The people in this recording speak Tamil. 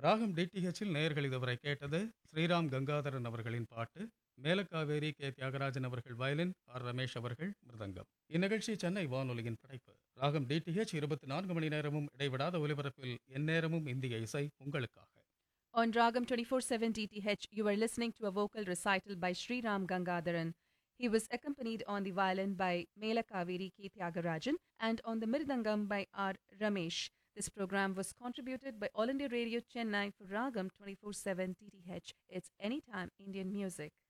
ராகம் டிடிஹெச்சில் நேயர்கள் இதுவரை கேட்டது ஸ்ரீராம் கங்காதரன் அவர்களின் பாட்டு மேலக்காவேரி கே தியாகராஜன் அவர்கள் வயலின் ஆர் ரமேஷ் அவர்கள் மிருதங்கம் இந்நிகழ்ச்சி சென்னை வானொலியின் படைப்பு ராகம் டிடிஹெச் இருபத்தி நான்கு மணி நேரமும் இடைவிடாத ஒலிபரப்பில் எந்நேரமும் இந்திய இசை உங்களுக்காக On Ragam 24/7 DTH, you are listening to a vocal recital by Sri Ram Gangadharan. He was accompanied on the violin by Mela Kaveri K. Tyagarajan and on the mirdangam by R. Ramesh. This program was contributed by All India Radio Chennai for Ragam 24/7 DTH. It's anytime Indian music.